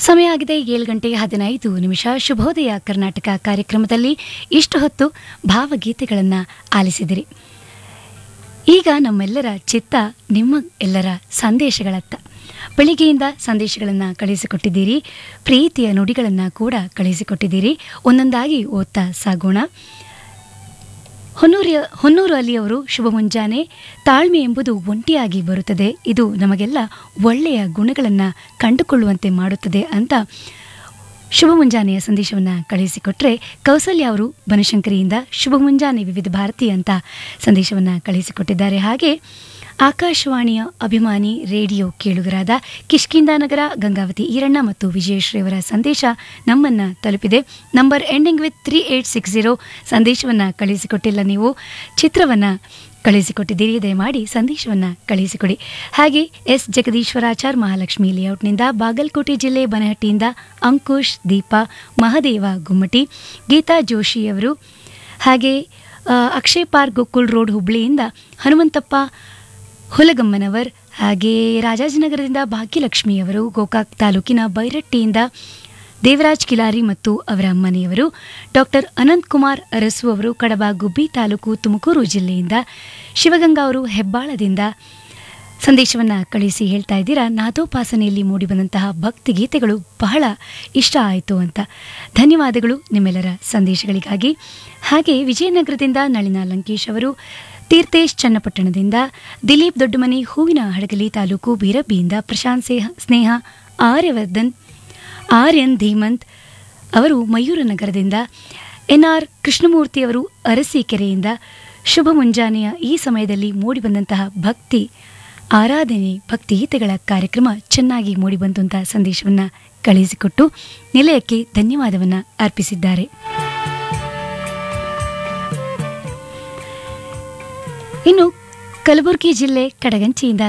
ಸಮಯ ಆಗಿದೆ ಏಳು ಗಂಟೆ ಹದಿನೈದು ನಿಮಿಷ ಶುಭೋದಯ ಕರ್ನಾಟಕ ಕಾರ್ಯಕ್ರಮದಲ್ಲಿ ಇಷ್ಟು ಹೊತ್ತು ಭಾವಗೀತೆಗಳನ್ನು ಆಲಿಸಿದಿರಿ ಈಗ ನಮ್ಮೆಲ್ಲರ ಚಿತ್ತ ನಿಮ್ಮ ಎಲ್ಲರ ಸಂದೇಶಗಳತ್ತ ಬೆಳಿಗ್ಗೆಯಿಂದ ಸಂದೇಶಗಳನ್ನು ಕಳಿಸಿಕೊಟ್ಟಿದ್ದೀರಿ ಪ್ರೀತಿಯ ನುಡಿಗಳನ್ನು ಕೂಡ ಕಳಿಸಿಕೊಟ್ಟಿದ್ದೀರಿ ಒಂದೊಂದಾಗಿ ಓದ್ತಾ ಸಾಗೋಣ ಹೊನ್ನೂರಿಯ ಹೊನ್ನೂರು ಅಲಿಯವರು ಶುಭ ಮುಂಜಾನೆ ತಾಳ್ಮೆ ಎಂಬುದು ಒಂಟಿಯಾಗಿ ಬರುತ್ತದೆ ಇದು ನಮಗೆಲ್ಲ ಒಳ್ಳೆಯ ಗುಣಗಳನ್ನು ಕಂಡುಕೊಳ್ಳುವಂತೆ ಮಾಡುತ್ತದೆ ಅಂತ ಶುಭ ಮುಂಜಾನೆಯ ಸಂದೇಶವನ್ನು ಕಳಿಸಿಕೊಟ್ರೆ ಕೌಸಲ್ಯ ಅವರು ಬನಶಂಕರಿಯಿಂದ ಶುಭ ಮುಂಜಾನೆ ವಿವಿಧ ಭಾರತಿ ಅಂತ ಸಂದೇಶವನ್ನು ಕಳಿಸಿಕೊಟ್ಟಿದ್ದಾರೆ ಹಾಗೆ ಆಕಾಶವಾಣಿಯ ಅಭಿಮಾನಿ ರೇಡಿಯೋ ಕೇಳುಗರಾದ ಕಿಷ್ಕಿಂದಾನಗರ ಗಂಗಾವತಿ ಈರಣ್ಣ ಮತ್ತು ವಿಜಯಶ್ರೀ ಅವರ ಸಂದೇಶ ನಮ್ಮನ್ನು ತಲುಪಿದೆ number ending with three eight six zero ಸಂದೇಶವನ್ನು ಕಳಿಸಿಕೊಟ್ಟಿಲ್ಲ ನೀವು ಚಿತ್ರವನ್ನು ಕಳಿಸಿಕೊಟ್ಟಿದ್ದೀರಿ ದಯಮಾಡಿ ಸಂದೇಶವನ್ನು ಕಳಿಸಿಕೊಡಿ ಹಾಗೆ ಎಸ್ ಜಗದೀಶ್ವರಾಚಾರ್ ಮಹಾಲಕ್ಷ್ಮಿ ಲೇಔಟ್ನಿಂದ ಬಾಗಲಕೋಟೆ ಜಿಲ್ಲೆ ಬನಹಟ್ಟಿಯಿಂದ ಅಂಕುಶ್ ದೀಪಾ ಮಹದೇವ ಗುಮ್ಮಟಿ ಗೀತಾ ಜೋಶಿಯವರು ಹಾಗೆ ಆ, ಅಕ್ಷಯ್ ಪಾರ್ಕ್ ಗೋಕುಲ್ ರೋಡ್ ಹುಬ್ಳಿಯಿಂದ ಹನುಮಂತಪ್ಪ ಹುಲಗಮ್ಮನವರ್ ಹಾಗೆ ರಾಜಾಜಿನಗರದಿಂದ ಭಾಗ್ಯಲಕ್ಷ್ಮಿಯವರು ಗೋಕಾಕ್ ತಾಲೂಕಿನ ಬೈರಟ್ಟಿಯಿಂದ ದೇವರಾಜ್ ಕಿಲಾರಿ ಮತ್ತು ಅವರ ಮನೆಯವರು ಡಾಕ್ಟರ್ ಅನಂತ್ ಕುಮಾರ್ ಅರಸು ಅವರು ಕಡಬ ಗುಬ್ಬಿ ತಾಲೂಕು ತುಮಕೂರು ಜಿಲ್ಲೆಯಿಂದ ಶಿವಗಂಗಾ ಅವರು ಹೆಬ್ಬಾಳದಿಂದ ಸಂದೇಶವನ್ನು ಕಳಿಸಿ ಹೇಳ್ತಾ ಇದ್ದೀರಾ ನಾದೋಪಾಸನೆಯಲ್ಲಿ ಮೂಡಿಬಂದಂತಹ ಭಕ್ತಿ ಗೀತೆಗಳು ಬಹಳ ಇಷ್ಟ ಆಯಿತು ಅಂತ ಧನ್ಯವಾದಗಳು ನಿಮ್ಮೆಲ್ಲರ ಸಂದೇಶಗಳಿಗಾಗಿ ಹಾಗೆ ವಿಜಯನಗರದಿಂದ ನಳಿನಾ ಲಂಕೇಶ್ ಅವರು ತೀರ್ಥೇಶ್ ಚನ್ನಪಟ್ಟಣದಿಂದ ದಿಲೀಪ್ ದೊಡ್ಡಮನಿ ಹೂವಿನ ಹಡಗಲಿ ತಾಲೂಕು ಬೀರಬ್ಬಿಯಿಂದ ಪ್ರಶಾಂತ್ ಸೇಹ ಸ್ನೇಹ ಆರ್ಯವರ್ಧನ್ ಆರ್ಯನ್ ಧೀಮಂತ್ ಅವರು ಮಯೂರನಗರದಿಂದ ಎನ್ ಆರ್ ಕೃಷ್ಣಮೂರ್ತಿಯವರು ಅರಸೀಕೆರೆಯಿಂದ ಶುಭ ಮುಂಜಾನೆಯ ಈ ಸಮಯದಲ್ಲಿ ಮೂಡಿಬಂದಂತಹ ಭಕ್ತಿ ಆರಾಧನೆ ಭಕ್ತಿಗೀತೆಗಳ ಕಾರ್ಯಕ್ರಮ ಚೆನ್ನಾಗಿ ಮೂಡಿಬಂತು ಅಂತ ಸಂದೇಶವನ್ನು ಕಳುಹಿಸಿಕೊಟ್ಟು ನಿಲಯಕ್ಕೆ ಧನ್ಯವಾದವನ್ನು ಅರ್ಪಿಸಿದ್ದಾರೆ ಇನ್ನು ಕಲಬುರಗಿ ಜಿಲ್ಲೆ ಕಡಗಂಚಿಯಿಂದ